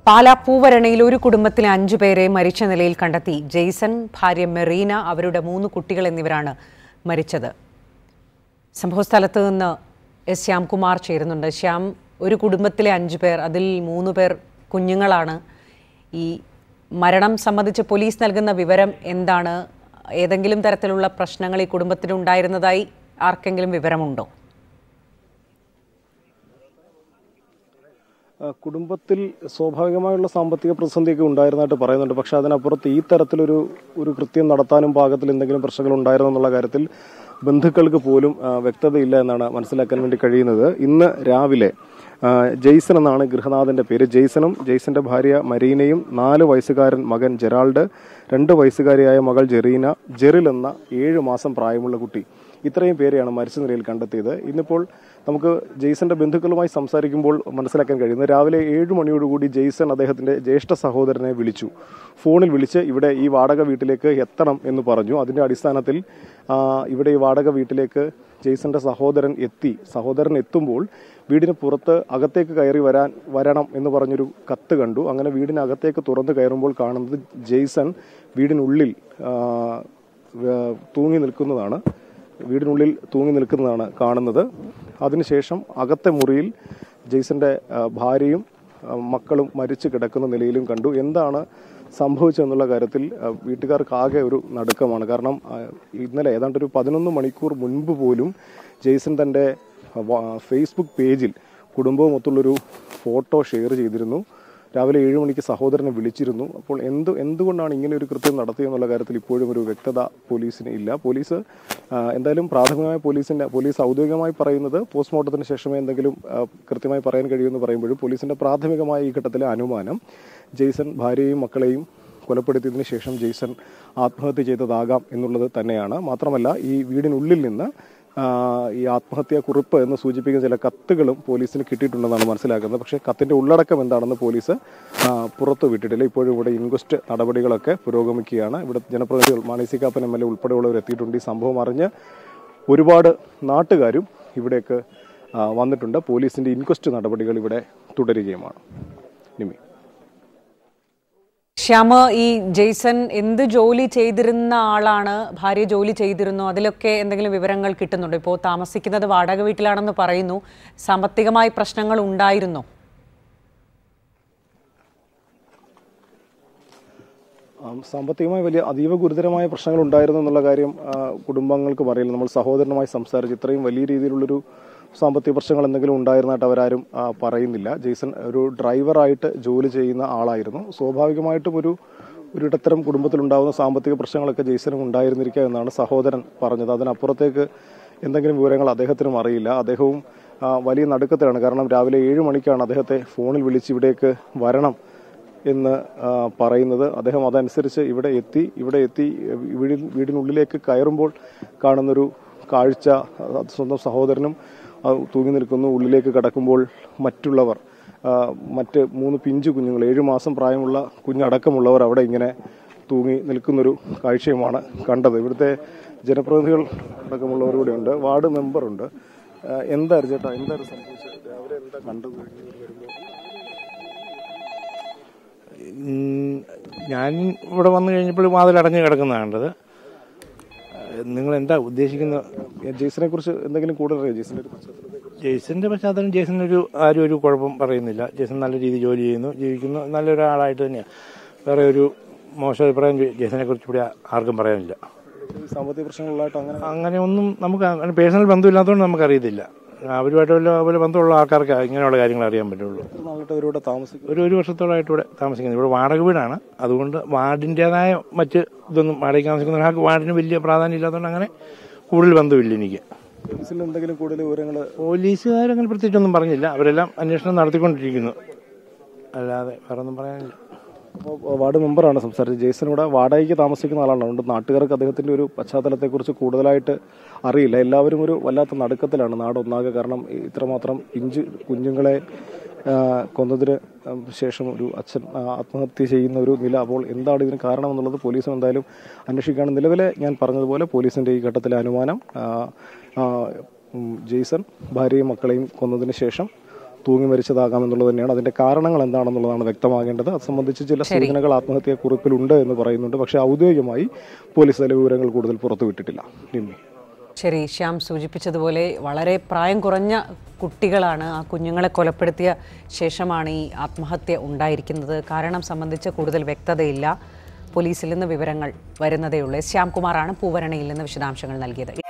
പാലാ പൂവരണയിൽ ഒരു കുടുംബത്തിലെ അഞ്ചു പേരെ മരിച്ച നിലയിൽ കണ്ടെത്തി ജെയ്സൺ ഭാര്യ മെറീന അവരുടെ മൂന്ന് കുട്ടികൾ എന്നിവരാണ് മരിച്ചത് സംഭവസ്ഥലത്ത് നിന്ന് എസ് ശ്യാംകുമാർ ചേരുന്നുണ്ട് ശ്യാം ഒരു കുടുംബത്തിലെ അഞ്ചു പേർ അതിൽ മൂന്ന് പേർ കുഞ്ഞുങ്ങളാണ് ഈ മരണം സംബന്ധിച്ച് പോലീസ് നൽകുന്ന വിവരം എന്താണ് ഏതെങ്കിലും തരത്തിലുള്ള പ്രശ്നങ്ങൾ ഈ കുടുംബത്തിനുണ്ടായിരുന്നതായി ആർക്കെങ്കിലും വിവരമുണ്ടോ ആ, കുടുംബത്തിൽ സ്വാഭാവികമായുള്ള സാമ്പത്തിക പ്രതിസന്ധിയൊക്കെ ഉണ്ടായിരുന്നതായിട്ട് പറയുന്നുണ്ട് പക്ഷെ അതിനപ്പുറത്ത് ഈ തരത്തിലൊരു ഒരു കൃത്യം നടത്താനും പാകത്തിൽ എന്തെങ്കിലും പ്രശ്നങ്ങൾ ഉണ്ടായിരുന്നു എന്നുള്ള കാര്യത്തിൽ ബന്ധുക്കൾക്ക് പോലും ആ, വ്യക്തതയില്ല എന്നാണ് മനസ്സിലാക്കാൻ വേണ്ടി കഴിയുന്നത് ഇന്ന് രാവിലെ ആ, ജെയ്സൺ എന്നാണ് ഗൃഹനാഥന്റെ പേര് ജെയ്സണും ജെയ്സന്റെ ഭാര്യ മരീനയും നാല് വയസ്സുകാരൻ മകൻ ജെറാൾഡ് രണ്ട് വയസ്സുകാരിയായ മകൾ ജെറീന ജെറിൽ എന്ന ഏഴ് മാസം പ്രായമുള്ള കുട്ടി ഇത്രയും പേരെയാണ് മരിച്ച നിലയിൽ കണ്ടെത്തിയത് ഇന്നിപ്പോൾ നമുക്ക് ജെയ്സന്റെ ബന്ധുക്കളുമായി സംസാരിക്കുമ്പോൾ മനസ്സിലാക്കാൻ കഴിയുന്നത് രാവിലെ ഏഴ് മണിയോടുകൂടി ജെയ്സൺ അദ്ദേഹത്തിന്റെ ജ്യേഷ്ഠ സഹോദരനെ വിളിച്ചു ഫോണിൽ വിളിച്ച് ഇവിടെ ഈ വാടക വീട്ടിലേക്ക് എത്തണം എന്ന് പറഞ്ഞു അതിന്റെ അടിസ്ഥാനത്തിൽ ആ, ഇവിടെ ഈ വാടക വീട്ടിലേക്ക് ജെയ്സന്റെ സഹോദരൻ എത്തി സഹോദരൻ എത്തുമ്പോൾ വീടിന് പുറത്ത് അകത്തേക്ക് കയറി വരാൻ വരണം എന്ന് പറഞ്ഞൊരു കത്ത് കണ്ടു അങ്ങനെ വീടിനകത്തേക്ക് തുറന്നു കയറുമ്പോൾ കാണുന്നത് ജെയ്സൺ വീടിനുള്ളിൽ ആ, വേ- തൂങ്ങി നിൽക്കുന്നതാണ് വീടിനുള്ളിൽ തൂങ്ങി നിൽക്കുന്നതാണ് കാണുന്നത് അതിനുശേഷം അകത്തെ മുറിയിൽ ജെയ്സന്റെ ആ, ഭാര്യയും ആ, മക്കളും മരിച്ചു കിടക്കുന്ന നിലയിലും കണ്ടു എന്താണ് സംഭവിച്ചതെന്നുള്ള കാര്യത്തിൽ ആ, വീട്ടുകാർക്ക് ആകെ ഒരു നടുക്കമാണ് കാരണം ആ, ഇന്നലെ ഏതാണ്ട് ഒരു പതിനൊന്ന് മണിക്കൂർ മുൻപ് പോലും ജെയ്സൺ തൻ്റെ വ- ഫേസ്ബുക്ക് പേജിൽ കുടുംബവുമൊത്തുള്ളൊരു ഫോട്ടോ ഷെയർ ചെയ്തിരുന്നു രാവിലെ ഏഴ് മണിക്ക് സഹോദരനെ വിളിച്ചിരുന്നു അപ്പോൾ എന്ത് എന്തുകൊണ്ടാണ് ഇങ്ങനെ ഒരു കൃത്യം നടത്തിയെന്നുള്ള കാര്യത്തിൽ ഇപ്പോഴും ഒരു വ്യക്തത പോലീസിന് ഇല്ല പോലീസ് ആ, എന്തായാലും പ്രാഥമികമായ പോലീസിന്റെ പോലീസ് ഔദ്യോഗികമായി പറയുന്നത് പോസ്റ്റ്മോർട്ടത്തിന് ശേഷമേ എന്തെങ്കിലും ആ, കൃത്യമായി പറയാൻ കഴിയുമെന്ന് പറയുമ്പോഴും പോലീസിന്റെ പ്രാഥമികമായ ഈ ഘട്ടത്തിലെ അനുമാനം ജെയ്സൺ ഭാര്യയെയും മക്കളെയും കൊലപ്പെടുത്തിയതിനു ശേഷം ജെയ്സൺ ആത്മഹത്യ ചെയ്തതാകാം എന്നുള്ളത് തന്നെയാണ് മാത്രമല്ല ഈ വീടിനുള്ളിൽ നിന്ന് ആ, ഈ ആത്മഹത്യാ കുറിപ്പ് എന്ന് സൂചിപ്പിക്കുന്ന ചില കത്തുകളും പോലീസിന് കിട്ടിയിട്ടുണ്ടെന്നാണ് മനസ്സിലാക്കുന്നത് പക്ഷേ കത്തിന്റെ ഉള്ളടക്കം എന്താണെന്ന് പോലീസ് ആ, പുറത്തു വിട്ടിട്ടില്ല ഇപ്പോഴും ഇവിടെ ഇൻക്വസ്റ്റ് നടപടികളൊക്കെ പുരോഗമിക്കുകയാണ് ഇവിടെ ജനപ്രതിനിധികൾ Mani C Kappan M L A ഉൾപ്പെടെയുള്ളവർ എത്തിയിട്ടുണ്ട് ഈ സംഭവം അറിഞ്ഞ് ഒരുപാട് നാട്ടുകാരും ഇവിടേക്ക് ആ, വന്നിട്ടുണ്ട് പോലീസിന്റെ ഇൻക്വസ്റ്റ് നടപടികൾ ഇവിടെ തുടരുകയുമാണ് നിമി ശ്യാമ ഈ ജെയ്സൺ എന്ത് ജോലി ചെയ്തിരുന്ന ആളാണ് ഭാര്യ ജോലി ചെയ്തിരുന്നോ അതിലൊക്കെ എന്തെങ്കിലും വിവരങ്ങൾ കിട്ടുന്നുണ്ടോ ഇപ്പോൾ താമസിക്കുന്നത് വാടക വീട്ടിലാണെന്ന് പറയുന്നു സാമ്പത്തികമായി പ്രശ്നങ്ങൾ ഉണ്ടായിരുന്നോ ആം, സാമ്പത്തികമായി വലിയ അതീവ ഗുരുതരമായ പ്രശ്നങ്ങൾ ഉണ്ടായിരുന്നു എന്നുള്ള കാര്യം ആ, കുടുംബാംഗങ്ങൾക്ക് അറിയില്ല നമ്മൾ സഹോദരനുമായി സംസാരിച്ച് ഇത്രയും വലിയ രീതിയിലുള്ളൊരു സാമ്പത്തിക പ്രശ്നങ്ങൾ എന്തെങ്കിലും ഉണ്ടായിരുന്നതായിട്ട് അവരാരും ആ, പറയുന്നില്ല ജെയ്സൺ ഒരു ഡ്രൈവറായിട്ട് ജോലി ചെയ്യുന്ന ആളായിരുന്നു സ്വാഭാവികമായിട്ടും ഒരു ഒരു ഇടത്തരം കുടുംബത്തിലുണ്ടാകുന്ന സാമ്പത്തിക പ്രശ്നങ്ങളൊക്കെ ജെയ്സനും ഉണ്ടായിരുന്നിരിക്കുക എന്നാണ് സഹോദരൻ പറഞ്ഞത് അതിനപ്പുറത്തേക്ക് എന്തെങ്കിലും വിവരങ്ങൾ അദ്ദേഹത്തിനും അറിയില്ല അദ്ദേഹവും ആ, വലിയ നടുക്കത്തിലാണ് കാരണം രാവിലെ ഏഴ് മണിക്കാണ് അദ്ദേഹത്തെ ഫോണിൽ വിളിച്ച് ഇവിടേക്ക് വരണം എന്ന് ആ, പറയുന്നത് അദ്ദേഹം അതനുസരിച്ച് ഇവിടെ എത്തി ഇവിടെ എത്തി വീടിൻ വീടിനുള്ളിലേക്ക് കയറുമ്പോൾ കാണുന്നൊരു കാഴ്ച അത് സ്വന്തം സഹോദരനും ആ, തൂങ്ങി നിൽക്കുന്നു ഉള്ളിലേക്ക് കടക്കുമ്പോൾ മറ്റുള്ളവർ ആ, മറ്റ് മൂന്ന് പിഞ്ചു കുഞ്ഞുങ്ങൾ ഏഴു മാസം പ്രായമുള്ള കുഞ്ഞടക്കമുള്ളവർ അവിടെ ഇങ്ങനെ തൂങ്ങി നിൽക്കുന്നൊരു കാഴ്ചയുമാണ് കണ്ടത് ഇവിടുത്തെ ജനപ്രതിനിധികൾ അടക്കമുള്ളവർ കൂടെ ഉണ്ട് വാർഡ് മെമ്പറുണ്ട് ആ, എന്തായിരുന്നു ചേട്ടാ എന്തായിരുന്നു സംഭവിച്ചത് രാവിലെ എന്താ കണ്ടത് വരുമ്പോൾ ഉം, ഞാൻ ഇവിടെ വന്നു കഴിഞ്ഞപ്പോൾ വാതിൽ അടഞ്ഞു കിടക്കുന്ന കണ്ടത് നിങ്ങൾ എന്താ ഉദ്ദേശിക്കുന്നത് ജെയ്സനെ കുറിച്ച് എന്തെങ്കിലും കൂടുതൽ അറിയാം ജെയ്സന്റെ ഒരു പശ്ചാത്തലത്തെ ജെയ്സന്റെ പശ്ചാത്തലം ജെയ്സൺ ഒരു ആരും ഒരു കുഴപ്പം പറയുന്നില്ല ജെയ്സൺ നല്ല രീതിയിൽ ജോലി ചെയ്യുന്നു ജീവിക്കുന്നു നല്ലൊരാളായിട്ട് തന്നെയാണ് വേറെ ഒരു മോശം അഭിപ്രായം ജെയ്സനെ കുറിച്ച് ഇവിടെ ആർക്കും പറയാനില്ല സാമ്പത്തിക പ്രശ്നങ്ങളായിട്ട് അങ്ങനെ അങ്ങനെ ഒന്നും നമുക്ക് അങ്ങനെ പേഴ്സണൽ ബന്ധമില്ലാത്തതുകൊണ്ട് നമുക്കറിയത്തില്ല അവരുമായിട്ട് വല്ല പോലെ ബന്ധമുള്ള ആൾക്കാർക്ക് ഇങ്ങനെയുള്ള കാര്യങ്ങൾ അറിയാൻ പറ്റുള്ളൂ നാളത്തെ അവരോട് താമസിക്കും ഒരു ഒരു വർഷത്തോളമായിട്ട് ഇവിടെ താമസിക്കുന്നത് ഇവിടെ വാടക വീടാണ് അതുകൊണ്ട് വാർഡിൻ്റെതായ മറ്റ് ഇതൊന്നും വാടകയ്ക്ക് താമസിക്കുന്ന ഒരാൾക്ക് വാർഡിന് വലിയ പ്രാധാന്യം ഇല്ലാത്തതുകൊണ്ട് അങ്ങനെ കൂടുതൽ ബന്ധമില്ല എനിക്ക് പോലീസിൽ എന്തെങ്കിലും കൂടുതൽ വിവരങ്ങൾ പോലീസുകാരങ്ങനെ പ്രത്യേകിച്ചൊന്നും പറഞ്ഞില്ല അവരെല്ലാം അന്വേഷണം നടത്തിക്കൊണ്ടിരിക്കുന്നു അല്ലാതെ വേറെ ഒന്നും പറയാനില്ല വാർഡ് മെമ്പറാണ് സംസാരിച്ചത് ജെയ്സൺ ഇവിടെ വാടകയ്ക്ക് താമസിക്കുന്ന ആളാണ് അതുകൊണ്ട് നാട്ടുകാർക്ക് അദ്ദേഹത്തിന്റെ ഒരു പശ്ചാത്തലത്തെക്കുറിച്ച് കൂടുതലായിട്ട് അറിയില്ല എല്ലാവരും ഒരു വല്ലാത്ത നടുക്കത്തിലാണ് നാട് ഒന്നാകെ കാരണം ഇത്രമാത്രം പിഞ്ച് കുഞ്ഞുങ്ങളെ ആ, കൊന്നതിന് ശേഷം ഒരു അച്ഛൻ ആ, ആത്മഹത്യ ചെയ്യുന്ന ഒരു നില അപ്പോൾ എന്താണ് ഇതിന് കാരണമെന്നുള്ളത് പോലീസും എന്തായാലും അന്വേഷിക്കുകയാണ് നിലവിലെ ഞാൻ പറഞ്ഞതുപോലെ പോലീസിന്റെ ഈ ഘട്ടത്തിലെ അനുമാനം ആ, ആ, ഉം, ജെയ്സൺ ഭാര്യയും മക്കളെയും കൊന്നതിന് ശേഷം തൂങ്ങി മരിച്ചതാകാമെന്നുള്ളത് തന്നെയാണ് അതിന്റെ കാരണങ്ങൾ എന്താണെന്നുള്ളതാണ് വ്യക്തമാകേണ്ടത് അത് സംബന്ധിച്ച് ചില സൂചനകൾ ആത്മഹത്യാ കുറിപ്പിലുണ്ട് എന്ന് പറയുന്നുണ്ട് പക്ഷേ ഔദ്യോഗികമായി പോലീസ് അതിലെ വിവരങ്ങൾ കൂടുതൽ പുറത്തുവിട്ടിട്ടില്ല നിമ്മി ശരി ശ്യാം സൂചിപ്പിച്ചതുപോലെ വളരെ പ്രായം കുറഞ്ഞ കുട്ടികളാണ് ആ കുഞ്ഞുങ്ങളെ കൊലപ്പെടുത്തിയ ശേഷമാണ് ഈ ആത്മഹത്യ ഉണ്ടായിരിക്കുന്നത് കാരണം സംബന്ധിച്ച് കൂടുതൽ വ്യക്തതയില്ല പോലീസിൽ നിന്ന് വിവരങ്ങൾ വരുന്നതേ ഉള്ളൂ ശ്യാംകുമാറാണ് പൂവരണയിൽ നിന്ന് വിശദാംശങ്ങൾ നൽകിയത്